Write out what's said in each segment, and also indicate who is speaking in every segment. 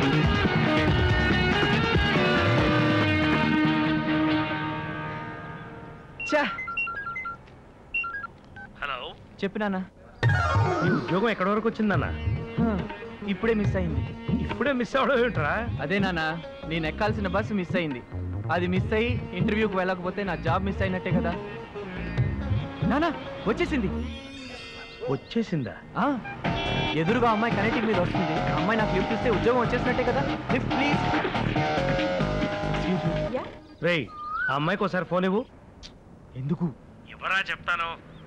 Speaker 1: చా
Speaker 2: హలో
Speaker 1: చెప్పినానా
Speaker 2: ఈ ఉద్యోగం ఎక్కడి వరకు వచ్చిందన్న
Speaker 1: ఇప్పుడే మిస్ అయింది
Speaker 2: ఇప్పుడే మిస్ అవడం ఏంట్రా
Speaker 1: అదే నాన్న నేను ఎక్కాల్సిన బస్సు మిస్ అయింది అది మిస్ అయ్యి ఇంటర్వ్యూకి వెళ్ళకపోతే నా జాబ్ మిస్ అయినట్టే కదా నానా వచ్చేసింది
Speaker 2: వచ్చేసిందా
Speaker 1: ఆ, ఎదురుగా అమ్మాయి కనెక్టింగ్ మీద వస్తుంది ఆ అమ్మాయి నాకు లిఫ్ట్ ఇస్తే ఉద్యోగం వచ్చేసినట్టే కదా లిఫ్ట్ ప్లీజ్
Speaker 2: రేయ్ ఆ అమ్మాయికి ఒకసారి ఫోన్ ఇవ్వు
Speaker 1: ఎందుకు
Speaker 2: ఎవరా చెప్తాను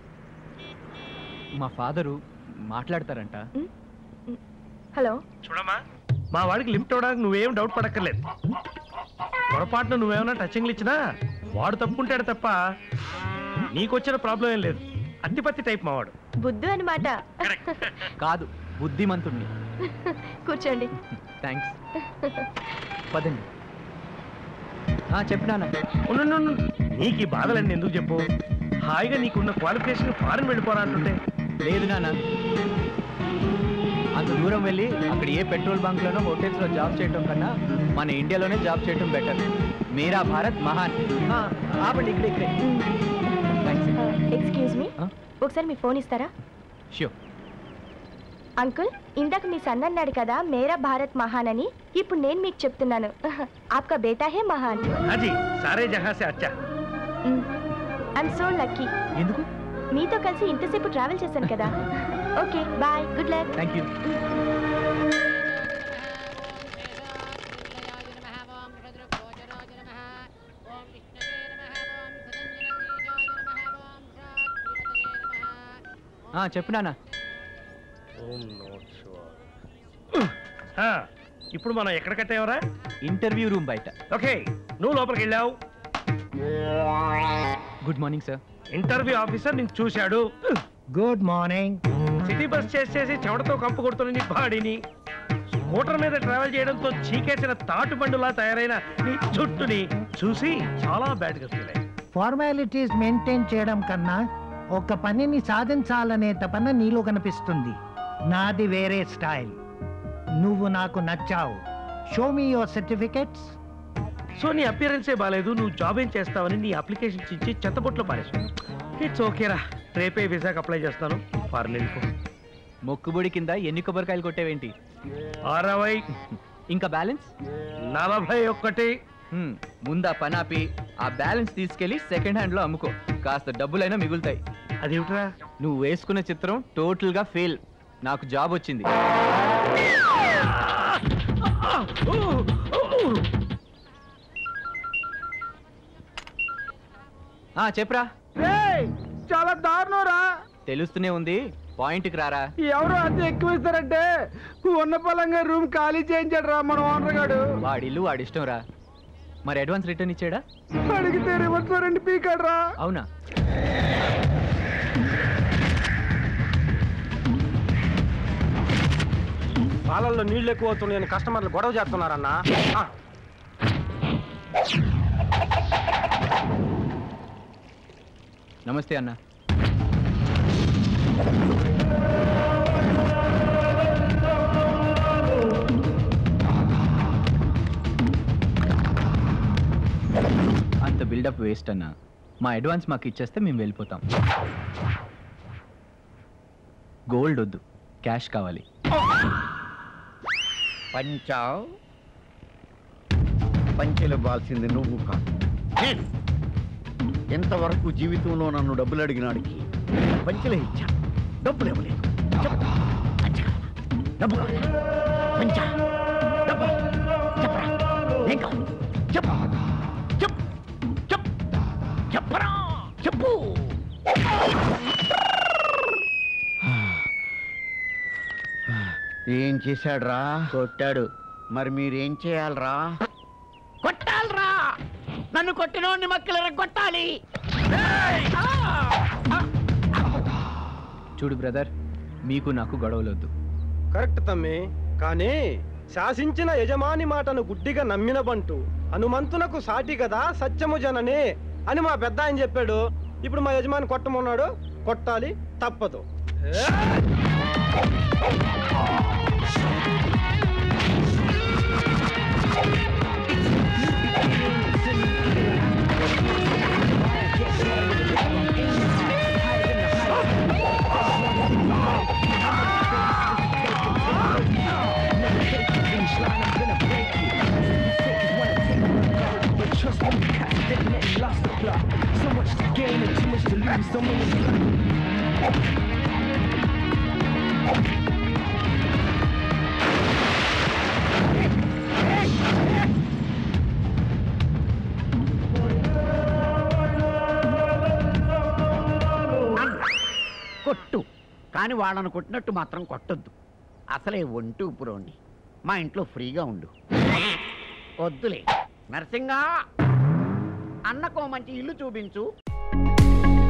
Speaker 1: మా ఫాదరు మాట్లాడతారంట
Speaker 3: హలో
Speaker 2: చూడమ్మా మా వాడికి లిఫ్ట్ అవ్వడానికి నువ్వేం డౌట్ పడక్కర్లేదు పొరపాటున నువ్వేమైనా టచింగ్లు ఇచ్చినా వాడు తప్పుకుంటాడు తప్ప నీకొచ్చిన ప్రాబ్లం ఏం లేదు అత్తిపత్తి టైప్ మావాడు
Speaker 3: బుద్ధు అనమాట
Speaker 1: కాదు బుద్ధిమంతుణ్ణి
Speaker 3: కూర్చోండి
Speaker 1: థ్యాంక్స్ పదండి ఆ, చెప్పినానా
Speaker 2: ఉండు, ఉండు, ఉండు. నీకు ఈ బాధలన్నీ ఎందుకు చెప్పు హాయిగా నీకున్న క్వాలిఫికేషన్ ఫారెన్ వెళ్ళిపోరా అంటుంటే
Speaker 1: లేదు నాన్న అంత దూరం వెళ్ళి అక్కడ ఏ పెట్రోల్ బంక్లోనో హోటల్స్లో జాబ్ చేయటం కన్నా మన ఇండియాలోనే జాబ్ చేయటం బెటర్ మీరా భారత్ మహాన్ ఆ, ఆపండి ఇక్కడే ఇక్కడే థ్యాంక్స్
Speaker 3: ఎక్స్క్యూజ్ మీ
Speaker 1: ఆ?
Speaker 3: ఒకసారి మీ ఫోన్ ఇస్తారా
Speaker 1: షూర్
Speaker 3: అంకుల్ ఇందాక మీ సన్ అన్నాడు కదా మేరా భారత్ మహాన్ అని ఇప్పుడు నేను మీకు చెప్తున్నాను ఆప్కా బేటా హే మహాన్
Speaker 2: అజీ సారే జహా సే అచ్చా
Speaker 3: ఐఎమ్ సో లక్కీ
Speaker 1: ఎందుకు
Speaker 3: మీతో కలిసి ఇంతసేపు ట్రావెల్ చేశాను కదా okay bye good luck
Speaker 1: thank you ఆ, చెప్పు నాన్న
Speaker 2: ఆ, ఇప్పుడు మనం ఎక్కడ కట్టావరా
Speaker 1: ఇంటర్వ్యూ రూమ్ బయట
Speaker 2: ఓకే నువ్వు లోపలికి వెళ్ళావు
Speaker 1: good morning sir
Speaker 2: interview officer నిన్ను చూశాడు
Speaker 4: గుడ్ మార్నింగ్
Speaker 2: సిటీ బస్ చేసేసి చెమటతో కంపు కొడుతున్న నీ బాడీని స్కూటర్ మీద ట్రావెల్ చేయడంతో చీకేసిన తాటు బండులా తయారైన నీ జుట్టుని చూసి చాలా బ్యాడ్ గా ఫీల్ అయ్యి
Speaker 4: ఫార్మాలిటీస్ మెయింటైన్ చేయడం కన్నా ఒక పనిని సాధించాలనే తపన నీలో కనిపిస్తుంది నాది వేరే స్టైల్ నువ్వు నాకు నచ్చావు show me your certificates
Speaker 2: so నీ అపియరెన్సే బాగాలేదు నువ్వు జాబ్ ఏం చేస్తావని నీ అప్లికేషన్ ఇచ్చి చెత్తబొట్లో పారేసు ఇట్స్ ఓకేరా రేపే వీసాకి అప్లై చేస్తాను ఫారెన్ వెళ్ళిపో
Speaker 1: మొక్కుబడి కింద ఎన్ని కొబ్బరికాయలు కొట్టేవేంటి
Speaker 2: అరవై
Speaker 1: ఇంకా బ్యాలెన్స్
Speaker 2: నలభై ఒక్కటి
Speaker 1: హ్మ్, ముందా పనాపి ఆ బ్యాలెన్స్ తీసుకెళ్లి సెకండ్ హ్యాండ్ లో అమ్ముకో కాస్త డబ్బులైనా మిగులుతాయి
Speaker 2: అదేమిట్రా
Speaker 1: నువ్వు వేసుకున్న చిత్రం టోటల్ గా ఫెయిల్ నాకు జాబ్ వచ్చింది ఆ చెప్పరా
Speaker 5: చాలా దారుణం రా
Speaker 1: తెలుస్తూనే ఉంది పాయింట్కి రారా
Speaker 5: ఎవరు అంత ఎక్కువ ఇస్తారంటే ఉన్న పలంగా రూమ్ ఖాళీ చేయించాడు రా మన ఓనర్ గాడు
Speaker 1: వాడి ఇల్లు వాడి ఇష్టం రా మరి అడ్వాన్స్ రిటర్న్ ఇచ్చాడా
Speaker 5: అడిగితే రివర్స్ రెండు పీకాడు రా
Speaker 1: అవునా
Speaker 5: పాలల్లో నీళ్లు ఎక్కువ అవుతున్నాయని కస్టమర్లు గొడవ చేస్తున్నారన్నా ఆ,
Speaker 1: నమస్తే అన్న అంత బిల్డప్ వేస్ట్ అన్న మా అడ్వాన్స్ మాకు ఇచ్చేస్తే మేము వెళ్ళిపోతాం గోల్డ్ వద్దు క్యాష్ కావాలి
Speaker 6: పంచావ్ పంచెలు బాల్సింది నువ్వు కాదు నేను ఎంతవరకు జీవితంలో నన్ను డబ్బులు అడిగినాడికి పంచెలే ఇచ్చా డబ్బులు ఇవ్వలేదు చెప్పు. పంచ కావాలా? డబ్బు కావాలా? పంచ డబ్బు చెప్పరా ఏం కావాలి చెప్పు చెప్పు చెప్పు చెప్పరా చెప్పు ఏం చేశాడ్రా కొట్టాడు మరి మీరేం చేయాలరా కొట్టాలరా నన్ను కొట్టినోడిని మక్కలరా కొట్టాలి
Speaker 1: చూడు బ్రదర్ మీకు నాకు గొడవలు వద్దు
Speaker 5: కరెక్ట్ తమ్మి కానీ శాసించిన యజమాని మాటను గుడ్డిగా నమ్మిన బంటు హనుమంతునకు సాటి కదా సత్యము జనని అని మా పెద్ద ఆయన చెప్పాడు ఇప్పుడు మా యజమాని కొట్టమన్నాడు కొట్టాలి తప్పదు
Speaker 6: సొమ్ము కొట్టు కానీ వాళ్ళని కొట్టినట్టు మాత్రం కొట్టొద్దు అసలే ఒంటూ పురోణ్ణి మా ఇంట్లో ఫ్రీగా ఉండు వద్దులే నరసింగా అన్నకో మంచి ఇల్లు చూపించు